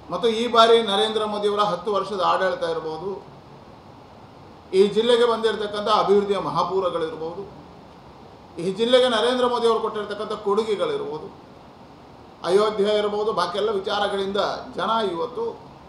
ಮತ್ತು ಈ ಬಾರಿ ನರೇಂದ್ರ ಮೋದಿಯವರ ಹತ್ತು ವರ್ಷದ ಆಡಳಿತ ಇರ್ಬೋದು ಈ ಜಿಲ್ಲೆಗೆ ಬಂದಿರತಕ್ಕಂಥ ಅಭಿವೃದ್ಧಿಯ ಮಹಾಪೂರಗಳಿರ್ಬೋದು ಈ ಜಿಲ್ಲೆಗೆ ನರೇಂದ್ರ ಮೋದಿಯವರು ಕೊಟ್ಟಿರ್ತಕ್ಕಂಥ ಕೊಡುಗೆಗಳಿರ್ಬೋದು ಅಯೋಧ್ಯೆ ಇರ್ಬೋದು ಬಾಕಿ ಎಲ್ಲ ವಿಚಾರಗಳಿಂದ ಜನ ಇವತ್ತು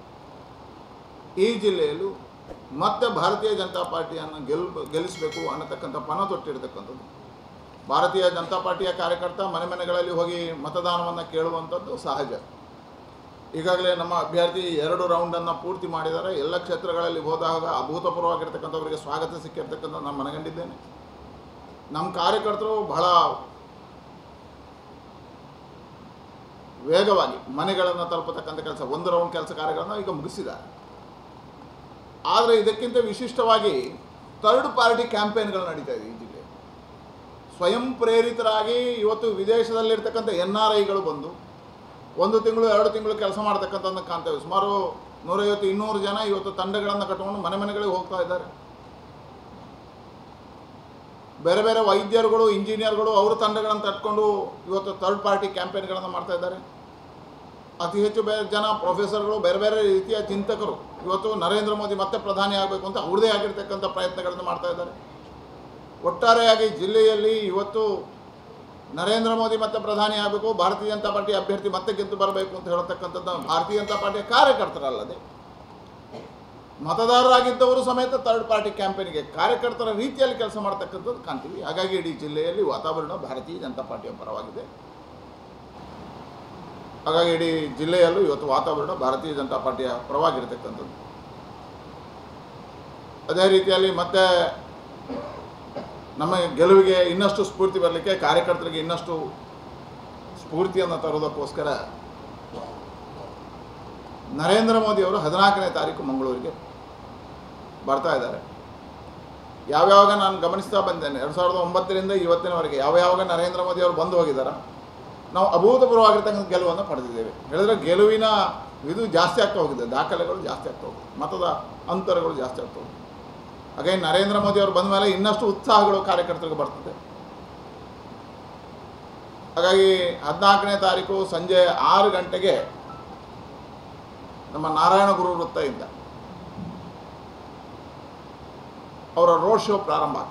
ಈ ಜಿಲ್ಲೆಯಲ್ಲೂ ಮತ್ತೆ ಭಾರತೀಯ ಜನತಾ ಪಾರ್ಟಿಯನ್ನು ಗೆಲ್ ಗೆಲ್ಲಿಸಬೇಕು ಅನ್ನತಕ್ಕಂಥ ಪಣ ತೊಟ್ಟಿರ್ತಕ್ಕಂಥದ್ದು ಭಾರತೀಯ ಜನತಾ ಪಾರ್ಟಿಯ ಕಾರ್ಯಕರ್ತ ಮನೆ ಮನೆಗಳಲ್ಲಿ ಹೋಗಿ ಮತದಾನವನ್ನು ಕೇಳುವಂಥದ್ದು ಸಹಜ ಈಗಾಗಲೇ ನಮ್ಮ ಅಭ್ಯರ್ಥಿ ಎರಡು ರೌಂಡನ್ನು ಪೂರ್ತಿ ಮಾಡಿದ್ದಾರೆ ಎಲ್ಲ ಕ್ಷೇತ್ರಗಳಲ್ಲಿ ಹೋದಾಗ ಅಭೂತಪೂರ್ವವಾಗಿರ್ತಕ್ಕಂಥವರಿಗೆ ಸ್ವಾಗತ ಸಿಕ್ಕಿರ್ತಕ್ಕಂಥ ನಾನು ಮನಗಂಡಿದ್ದೇನೆ ನಮ್ಮ ಕಾರ್ಯಕರ್ತರು ಬಹಳ ವೇಗವಾಗಿ ಮನೆಗಳನ್ನು ತಲುಪತಕ್ಕಂಥ ಕೆಲಸ ಒಂದು ರೌಂಡ್ ಕೆಲಸ ಕಾರ್ಯಗಳನ್ನು ಈಗ ಮುಗಿಸಿದ್ದಾರೆ ಆದರೆ ಇದಕ್ಕಿಂತ ವಿಶಿಷ್ಟವಾಗಿ ಥರ್ಡ್ ಪಾರ್ಟಿ ಕ್ಯಾಂಪೇನ್ಗಳು ನಡೀತಾ ಇದೆ ಈ ಜಿಲ್ಲೆ ಸ್ವಯಂ ಪ್ರೇರಿತರಾಗಿ ಇವತ್ತು ವಿದೇಶದಲ್ಲಿರ್ತಕ್ಕಂಥ ಎನ್ ಆರ್ ಐಗಳು ಬಂದು ಒಂದು ತಿಂಗಳು ಎರಡು ತಿಂಗಳು ಕೆಲಸ ಮಾಡ್ತಕ್ಕಂಥದ್ದನ್ನು ಕಾಣ್ತೇವೆ ಸುಮಾರು ನೂರೈವತ್ತು ಇನ್ನೂರು ಜನ ಇವತ್ತು ತಂಡಗಳನ್ನು ಕಟ್ಟಿಕೊಂಡು ಮನೆ ಮನೆಗಳಿಗೆ ಹೋಗ್ತಾ ಇದ್ದಾರೆ ಬೇರೆ ಬೇರೆ ವೈದ್ಯರುಗಳು ಇಂಜಿನಿಯರ್ಗಳು ಅವ್ರ ತಂಡಗಳನ್ನು ತಟ್ಕೊಂಡು ಇವತ್ತು ಥರ್ಡ್ ಪಾರ್ಟಿ ಕ್ಯಾಂಪೇನ್ಗಳನ್ನು ಮಾಡ್ತಾ ಇದ್ದಾರೆ ಅತಿ ಹೆಚ್ಚು ಬೇರೆ ಜನ ಪ್ರೊಫೆಸರ್ಗಳು ಬೇರೆ ಬೇರೆ ರೀತಿಯ ಚಿಂತಕರು ಇವತ್ತು ನರೇಂದ್ರ ಮೋದಿ ಮತ್ತೆ ಪ್ರಧಾನಿ ಆಗಬೇಕು ಅಂತ ಅವ್ರದೇ ಆಗಿರ್ತಕ್ಕಂಥ ಪ್ರಯತ್ನಗಳನ್ನು ಮಾಡ್ತಾ ಇದ್ದಾರೆ ಒಟ್ಟಾರೆಯಾಗಿ ಜಿಲ್ಲೆಯಲ್ಲಿ ಇವತ್ತು ನರೇಂದ್ರ ಮೋದಿ ಮತ್ತೆ ಪ್ರಧಾನಿ ಆಗಬೇಕು ಭಾರತೀಯ ಜನತಾ ಪಾರ್ಟಿ ಅಭ್ಯರ್ಥಿ ಮತ್ತೆ ಗೆದ್ದು ಬರಬೇಕು ಅಂತ ಹೇಳತಕ್ಕಂಥದ್ದು ಭಾರತೀಯ ಜನತಾ ಪಾರ್ಟಿಯ ಕಾರ್ಯಕರ್ತರಲ್ಲದೆ ಮತದಾರರಾಗಿದ್ದವರು ಸಮೇತ ಥರ್ಡ್ ಪಾರ್ಟಿ ಕ್ಯಾಂಪೇನ್ಗೆ ಕಾರ್ಯಕರ್ತರ ರೀತಿಯಲ್ಲಿ ಕೆಲಸ ಮಾಡ್ತಕ್ಕಂಥದ್ದು ಕಾಣ್ತೀವಿ ಹಾಗಾಗಿ ಇಡೀ ಜಿಲ್ಲೆಯಲ್ಲಿ ವಾತಾವರಣ ಭಾರತೀಯ ಜನತಾ ಪಾರ್ಟಿಯ ಪರವಾಗಿದೆ ಹಾಗಾಗಿ ಇಡೀ ಜಿಲ್ಲೆಯಲ್ಲೂ ಇವತ್ತು ವಾತಾವರಣ ಭಾರತೀಯ ಜನತಾ ಪಾರ್ಟಿಯ ಪರವಾಗಿರ್ತಕ್ಕಂಥದ್ದು ಅದೇ ರೀತಿಯಲ್ಲಿ ಮತ್ತೆ ನಮ್ಮ ಗೆಲುವಿಗೆ ಇನ್ನಷ್ಟು ಸ್ಫೂರ್ತಿ ಬರಲಿಕ್ಕೆ ಕಾರ್ಯಕರ್ತರಿಗೆ ಇನ್ನಷ್ಟು ಸ್ಫೂರ್ತಿಯನ್ನು ತರೋದಕ್ಕೋಸ್ಕರ ನರೇಂದ್ರ ಮೋದಿ ಅವರು ಹದಿನಾಲ್ಕನೇ ತಾರೀಕು ಮಂಗಳೂರಿಗೆ ಬರ್ತಾ ಇದ್ದಾರೆ ಯಾವ್ಯಾವಾಗ ನಾನು ಗಮನಿಸ್ತಾ ಬಂದೇನೆ ಎರಡು ಸಾವಿರದ ಒಂಬತ್ತರಿಂದ ಇವತ್ತಿನವರೆಗೆ ಯಾವ್ಯಾವಾಗ ನರೇಂದ್ರ ಮೋದಿ ಅವರು ಬಂದು ಹೋಗಿದ್ದಾರೆ ನಾವು ಅಭೂತಪೂರ್ವವಾಗಿರ್ತಕ್ಕಂಥ ಗೆಲುವನ್ನು ಪಡೆದಿದ್ದೇವೆ ಹೇಳಿದ್ರೆ ಗೆಲುವಿನ ಇದು ಜಾಸ್ತಿ ಆಗ್ತಾ ಹೋಗಿದೆ ದಾಖಲೆಗಳು ಜಾಸ್ತಿ ಆಗ್ತಾ ಹೋಗಿದೆ ಮತದ ಅಂತರಗಳು ಜಾಸ್ತಿ ಆಗ್ತಾ ಹೋಗಿದೆ ಹಾಗಾಗಿ ನರೇಂದ್ರ ಮೋದಿ ಅವರು ಬಂದ ಮೇಲೆ ಇನ್ನಷ್ಟು ಉತ್ಸಾಹಗಳು ಕಾರ್ಯಕರ್ತರಿಗೆ ಬರ್ತದೆ ಹಾಗಾಗಿ ಹದಿನಾಲ್ಕನೇ ತಾರೀಕು ಸಂಜೆ ಆರು ಗಂಟೆಗೆ ನಮ್ಮ ನಾರಾಯಣ ಗುರು ವೃತ್ತದಿಂದ ಅವರ ರೋಡ್ ಶೋ ಪ್ರಾರಂಭ ಆಗ್ತದೆ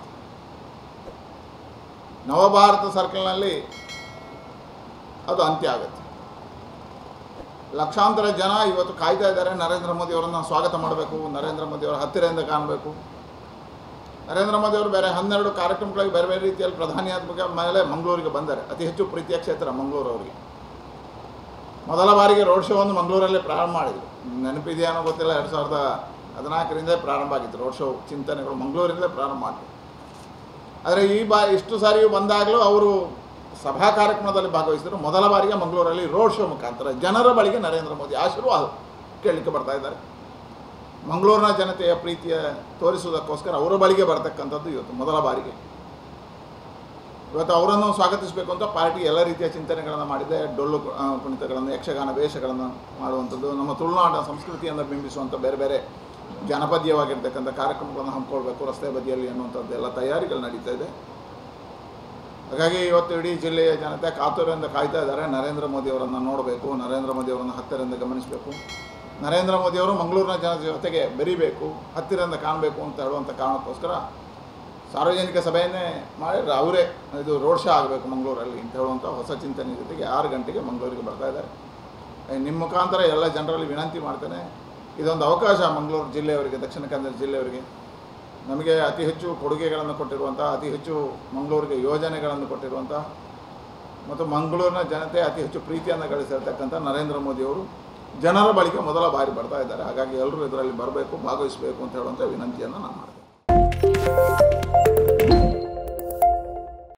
ನವಭಾರತ ಸರ್ಕಲ್ನಲ್ಲಿ ಅದು ಅಂತ್ಯ ಆಗುತ್ತೆ ಲಕ್ಷಾಂತರ ಜನ ಇವತ್ತು ಕಾಯ್ತಾ ಇದ್ದಾರೆ ನರೇಂದ್ರ ಮೋದಿ ಅವರನ್ನು ಸ್ವಾಗತ ಮಾಡಬೇಕು ನರೇಂದ್ರ ಮೋದಿ ಅವರ ಹತ್ತಿರದಿಂದ ಕಾಣಬೇಕು ನರೇಂದ್ರ ಮೋದಿ ಅವರು ಬೇರೆ ಹನ್ನೆರಡು ಕಾರ್ಯಕ್ರಮಗಳಿಗೆ ಬೇರೆ ಬೇರೆ ರೀತಿಯಲ್ಲಿ ಪ್ರಧಾನಿ ಆದ ಮೇಲೆ ಮಂಗಳೂರಿಗೆ ಬಂದ್ದಾರೆ ಅತಿ ಹೆಚ್ಚು ಪ್ರೀತಿಯ ಕ್ಷೇತ್ರ ಮಂಗಳೂರು ಅವರಿಗೆ ಮೊದಲ ಬಾರಿಗೆ ರೋಡ್ ಶೋವನ್ನು ಮಂಗಳೂರಲ್ಲೇ ಪ್ರಾರಂಭ ಮಾಡಿದರು ನೆನಪಿದೆಯಾನೋ ಗೊತ್ತಿಲ್ಲ ಎರಡು ಸಾವಿರದ ಹದಿನಾಲ್ಕರಿಂದ ಪ್ರಾರಂಭ ಆಗಿತ್ತು ರೋಡ್ ಶೋ ಚಿಂತನೆಗಳು ಮಂಗಳೂರಿಂದಲೇ ಪ್ರಾರಂಭ ಮಾಡಿದ್ರು ಆದರೆ ಈ ಬಾ ಇಷ್ಟು ಸಾರಿಯೂ ಬಂದಾಗಲೂ ಅವರು ಸಭಾ ಕಾರ್ಯಕ್ರಮದಲ್ಲಿ ಭಾಗವಹಿಸಿದರು ಮೊದಲ ಬಾರಿಗೆ ಮಂಗಳೂರಲ್ಲಿ ರೋಡ್ ಶೋ ಮುಖಾಂತರ ಜನರ ಬಳಿಗೆ ನರೇಂದ್ರ ಮೋದಿ ಆಶೀರ್ವಾದ ಕೇಳಲಿಕ್ಕೆ ಬರ್ತಾ ಇದ್ದಾರೆ ಮಂಗಳೂರಿನ ಜನತೆಯ ಪ್ರೀತಿಯ ತೋರಿಸುವುದಕ್ಕೋಸ್ಕರ ಅವರ ಬಳಿಗೆ ಬರ್ತಕ್ಕಂಥದ್ದು ಇವತ್ತು ಮೊದಲ ಬಾರಿಗೆ ಇವತ್ತು ಅವರನ್ನು ಸ್ವಾಗತಿಸಬೇಕು ಅಂತ ಪಾರ್ಟಿ ಎಲ್ಲ ರೀತಿಯ ಚಿಂತನೆಗಳನ್ನು ಮಾಡಿದೆ ಡೊಳ್ಳು ಕು- ಆ, ಕುಣಿತಗಳನ್ನು ಯಕ್ಷಗಾನ ವೇಷಗಳನ್ನು ಮಾಡುವಂಥದ್ದು ನಮ್ಮ ತುಳುನಾಡ ಸಂಸ್ಕೃತಿಯನ್ನು ಬಿಂಬಿಸುವಂಥ ಬೇರೆ ಬೇರೆ ಜನಪದೀಯವಾಗಿರ್ತಕ್ಕಂಥ ಕಾರ್ಯಕ್ರಮಗಳನ್ನು ಹಮ್ಮಿಕೊಳ್ಬೇಕು ರಸ್ತೆ ಬದಿಯಲ್ಲಿ ಅನ್ನುವಂಥದ್ದು ಎಲ್ಲ ತಯಾರಿಗಳು ನಡೀತಾ ಇದೆ ಹಾಗಾಗಿ ಇವತ್ತು ಇಡೀ ಜಿಲ್ಲೆಯ ಜನತೆ ಕಾತುರದಿಂದ ಕಾಯ್ತಾ ಇದ್ದಾರೆ ನರೇಂದ್ರ ಮೋದಿ ಅವರನ್ನು ನೋಡಬೇಕು ನರೇಂದ್ರ ಮೋದಿ ಅವರನ್ನು ಹತ್ತಿರದಿಂದ ಗಮನಿಸಬೇಕು ನರೇಂದ್ರ ಮೋದಿ ಅವರು ಮಂಗಳೂರಿನ ಜನ ಜೊತೆಗೆ ಬೆರಿಬೇಕು ಹತ್ತಿರದಿಂದ ಕಾಣಬೇಕು ಅಂತ ಹೇಳುವಂಥ ಕಾರಣಕ್ಕೋಸ್ಕರ ಸಾರ್ವಜನಿಕ ಸಭೆಯನ್ನೇ ಮಾಡಿ ಅವರೇ ಇದು ರೋಡ್ ಶೋ ಆಗಬೇಕು ಮಂಗಳೂರಲ್ಲಿ ಅಂತ ಹೇಳುವಂಥ ಹೊಸ ಚಿಂತನೆ ಜೊತೆಗೆ ಆರು ಗಂಟೆಗೆ ಮಂಗಳೂರಿಗೆ ಬರ್ತಾ ಇದ್ದಾರೆ ಏ, ನಿಮ್ಮ ಮುಖಾಂತರ ಎಲ್ಲ ಜನರಲ್ಲಿ ವಿನಂತಿ ಮಾಡ್ತೇನೆ ಇದೊಂದು ಅವಕಾಶ ಮಂಗಳೂರು ಜಿಲ್ಲೆಯವರಿಗೆ ದಕ್ಷಿಣ ಕನ್ನಡ ಜಿಲ್ಲೆಯವರಿಗೆ ನಮಗೆ ಅತಿ ಹೆಚ್ಚು ಕೊಡುಗೆಗಳನ್ನು ಕೊಟ್ಟಿರುವಂಥ ಅತಿ ಹೆಚ್ಚು ಮಂಗಳೂರಿಗೆ ಯೋಜನೆಗಳನ್ನು ಕೊಟ್ಟಿರುವಂಥ ಮತ್ತು ಮಂಗಳೂರಿನ ಜನತೆ ಅತಿ ಹೆಚ್ಚು ಪ್ರೀತಿಯನ್ನು ಗಳಿಸಿರ್ತಕ್ಕಂಥ ನರೇಂದ್ರ ಮೋದಿಯವರು ಜನರ ಬಳಿಗೆ ಮೊದಲ ಬಾರಿ ಬರ್ತಾ ಇದ್ದಾರೆ ಹಾಗಾಗಿ ಎಲ್ಲರೂ ಇದರಲ್ಲಿ ಬರಬೇಕು ಭಾಗವಹಿಸಬೇಕು ಅಂತ ಹೇಳುವಂಥ ವಿನಂತಿಯನ್ನು ನಾನು ಮಾಡ್ತೇನೆ